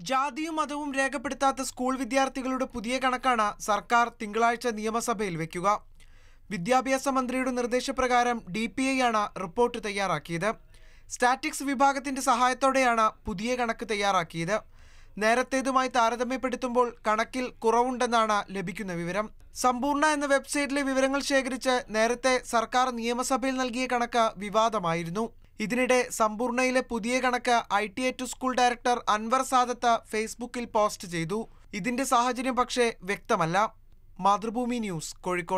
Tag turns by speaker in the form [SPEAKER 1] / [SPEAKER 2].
[SPEAKER 1] ജാതിയും മതവും രേഖപ്പെടുത്താത്ത സ്കൂൾ വിദ്യാർത്ഥികളുടെ പുതിയ കണക്കാണ് സർക്കാർ തിങ്കളാഴ്ച നിയമസഭയിൽ വെക്കുക വിദ്യാഭ്യാസ മന്ത്രിയുടെ നിർദ്ദേശപ്രകാരം ഡി പി ഐ ആണ് റിപ്പോർട്ട് തയ്യാറാക്കിയത് സ്റ്റാറ്റിക്സ് വിഭാഗത്തിന്റെ സഹായത്തോടെയാണ് പുതിയ കണക്ക് തയ്യാറാക്കിയത് നേരത്തേതുമായി താരതമ്യപ്പെടുത്തുമ്പോൾ കണക്കിൽ കുറവുണ്ടെന്നാണ് ലഭിക്കുന്ന വിവരം സമ്പൂർണ്ണ എന്ന വെബ്സൈറ്റിലെ വിവരങ്ങൾ ശേഖരിച്ച് നേരത്തെ സർക്കാർ നിയമസഭയിൽ നൽകിയ കണക്ക് വിവാദമായിരുന്നു ഇതിനിടെ സമ്പൂർണ്ണയിലെ പുതിയ കണക്ക് I T A to school director Anwar Sadath ഫേസ്ബുക്കിൽ പോസ്റ്റ് ചെയ്തു ഇതിന്റെ സാഹചര്യം പക്ഷേ വ്യക്തമല്ല മാതൃഭൂമി ന്യൂസ് കോഴിക്കോട്